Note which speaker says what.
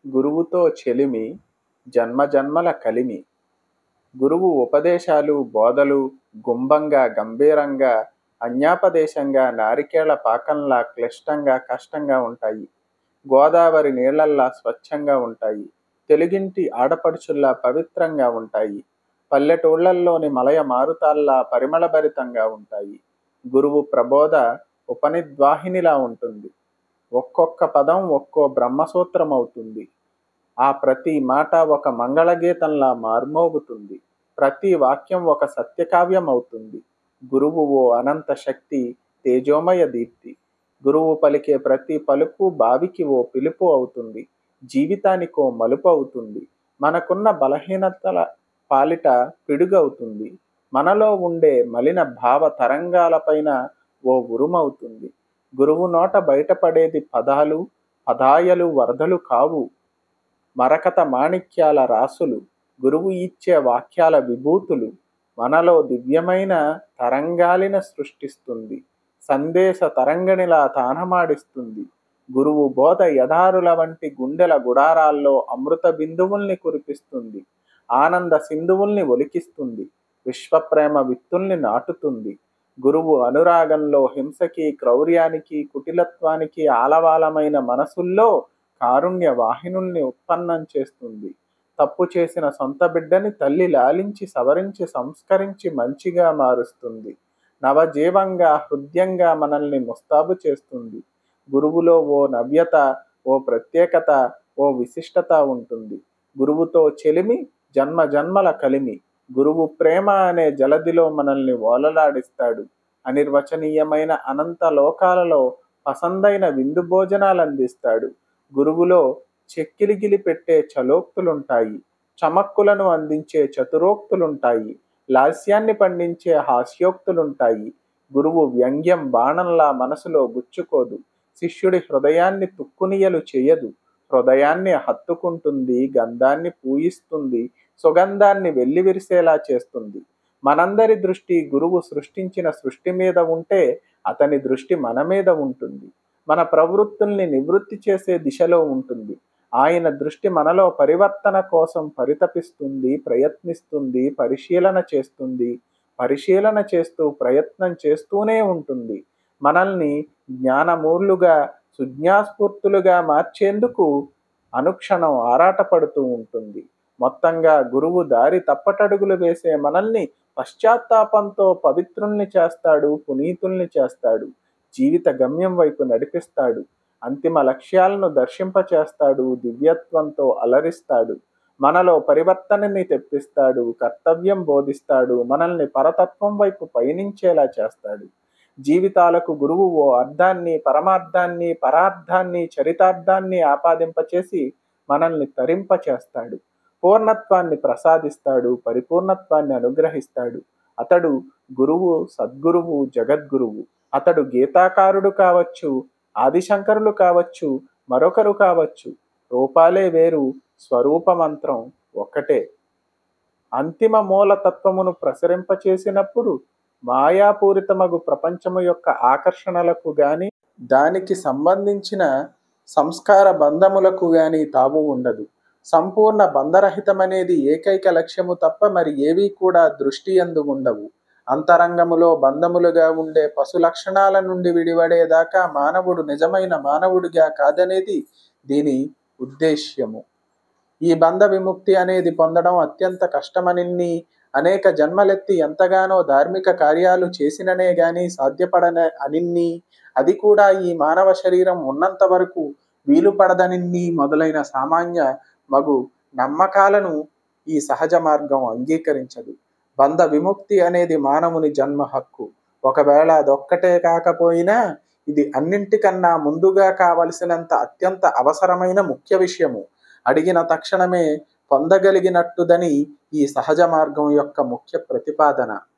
Speaker 1: గురువుతో చెలిమి జన్మజన్మల కలిమి గురువు ఉపదేశాలు బోధలు గుంభంగా గంభీరంగా అన్యాపదేశంగా నారికేళ పాకంలా క్లిష్టంగా కష్టంగా ఉంటాయి గోదావరి నీళ్లల్లా స్వచ్ఛంగా ఉంటాయి తెలుగింటి ఆడపడుచుల్లా పవిత్రంగా ఉంటాయి పల్లెటూళ్లల్లోని మలయ మారుతాల్లా పరిమళభరితంగా ఉంటాయి గురువు ప్రబోధ ఉపనిద్వాహినిలా ఉంటుంది ఒక్కొక్క పదం ఒక్కో బ్రహ్మసూత్రం అవుతుంది ఆ ప్రతి మాట ఒక మంగళగీతంలా మార్మోగుతుంది ప్రతి వాక్యం ఒక సత్యకావ్యం అవుతుంది గురువు ఓ అనంత శక్తి తేజోమయ దీప్తి గురువు పలికే ప్రతి పలుకు బావికి ఓ పిలుపు అవుతుంది జీవితానికో మలుపు అవుతుంది మనకున్న బలహీనతల పాలిట పిడుగవుతుంది మనలో ఉండే మలిన భావ తరంగాలపైన ఓ ఉరుమవుతుంది గురువు నోట బయటపడేది పదాలు పదాయలు వరదలు కావు మరకత మాణిక్యాల రాసులు గురువు ఇచ్చే వాక్యాల విభూతులు మనలో దివ్యమైన తరంగాలిన సృష్టిస్తుంది సందేశ తరంగణిలా తానమాడిస్తుంది గురువు బోధ యథారుల వంటి గుండెల గుడారాల్లో అమృత బిందువుల్ని కురిపిస్తుంది ఆనంద సింధువుల్ని ఒలికిస్తుంది విశ్వప్రేమ విత్తుల్ని నాటుతుంది గురువు అనురాగంలో హింసకి క్రౌర్యానికి కుటిలత్వానికి ఆలవాలమైన మనసుల్లో కారుణ్య వాహినుల్ని ఉత్పన్నం చేస్తుంది తప్పు చేసిన సొంత బిడ్డని తల్లి లాలించి సవరించి సంస్కరించి మంచిగా మారుస్తుంది నవజీవంగా హృదయంగా మనల్ని ముస్తాబు చేస్తుంది గురువులో ఓ నవ్యత ఓ ప్రత్యేకత ఓ విశిష్టత ఉంటుంది గురువుతో చెలిమి జన్మ జన్మల కలిమి గురువు ప్రేమ అనే జలదిలో మనల్ని ఓలలాడిస్తాడు అనిర్వచనీయమైన అనంత లోకాలలో పసందైన విందు భోజనాలు అందిస్తాడు గురువులో చెక్కిలిగిలి పెట్టే చలోక్తులుంటాయి చమక్కులను అందించే చతురోక్తులుంటాయి లాస్యాన్ని పండించే హాస్యోక్తులుంటాయి గురువు వ్యంగ్యం బాణంలా మనసులో గుచ్చుకోదు శిష్యుడి హృదయాన్ని తుక్కునియలు చేయదు హృదయాన్ని హత్తుకుంటుంది గంధాన్ని పూయిస్తుంది సుగంధాన్ని వెల్లివిరిసేలా చేస్తుంది మనందరి దృష్టి గురువు సృష్టించిన సృష్టి మీద ఉంటే అతని దృష్టి మన మీద ఉంటుంది మన ప్రవృత్తుల్ని నివృత్తి చేసే దిశలో ఉంటుంది ఆయన దృష్టి మనలో పరివర్తన కోసం పరితపిస్తుంది ప్రయత్నిస్తుంది పరిశీలన చేస్తుంది పరిశీలన చేస్తూ ప్రయత్నం చేస్తూనే ఉంటుంది మనల్ని జ్ఞానమూర్లుగా సుజ్ఞాస్ఫూర్తులుగా మార్చేందుకు అనుక్షణం ఆరాటపడుతూ ఉంటుంది మొత్తంగా గురువు దారి తప్పటడుగులు వేసే మనల్ని పశ్చాత్తాపంతో పవిత్రుల్ని చేస్తాడు పునీతుల్ని చేస్తాడు జీవిత గమ్యం వైపు నడిపిస్తాడు అంతిమ లక్ష్యాలను దర్శింపచేస్తాడు దివ్యత్వంతో అలరిస్తాడు మనలో పరివర్తనని తెప్పిస్తాడు కర్తవ్యం బోధిస్తాడు మనల్ని పరతత్వం వైపు పయనించేలా చేస్తాడు జీవితాలకు గురువు ఓ అర్థాన్ని పరమార్థాన్ని పరార్థాన్ని చరితార్థాన్ని ఆపాదింపచేసి మనల్ని తరింపచేస్తాడు పూర్ణత్వాన్ని ప్రసాదిస్తాడు పరిపూర్ణత్వాన్ని అనుగ్రహిస్తాడు అతడు గురువు సద్గురువు జగద్గురువు అతడు గీతాకారుడు కావచ్చు ఆదిశంకరులు కావచ్చు మరొకరు కావచ్చు రూపాలే వేరు స్వరూప మంత్రం ఒక్కటే అంతిమ మూలతత్వమును ప్రసరింపచేసినప్పుడు మాయాపూరితమగు ప్రపంచము యొక్క ఆకర్షణలకు గాని దానికి సంబంధించిన సంస్కార బంధములకు గాని తావు ఉండదు సంపూర్ణ బంధరహితమనేది ఏకైక లక్ష్యము తప్ప మరి ఏవీ కూడా దృష్టి ఎందు ఉండవు అంతరంగములో బంధములుగా ఉండే పశు లక్షణాల నుండి విడివడేదాకా మానవుడు నిజమైన మానవుడిగా కాదనేది దీని ఉద్దేశ్యము ఈ బంధ విముక్తి అనేది పొందడం అత్యంత కష్టమనిన్ని అనేక జన్మలెత్తి ఎంతగానో ధార్మిక కార్యాలు చేసిననే గాని సాధ్యపడన అనిన్ని అది కూడా ఈ మానవ శరీరం ఉన్నంత వరకు వీలు పడదనిన్ని మొదలైన సామాన్య మగు నమ్మకాలను ఈ సహజ మార్గం అంగీకరించదు బంధ విముక్తి అనేది మానవుని జన్మ హక్కు ఒకవేళ అదొక్కటే కాకపోయినా ఇది అన్నింటికన్నా ముందుగా కావలసినంత అత్యంత అవసరమైన ముఖ్య విషయము అడిగిన తక్షణమే పొందగలిగినట్టుదని ఈ సహజ మార్గం యొక్క ముఖ్య ప్రతిపాదన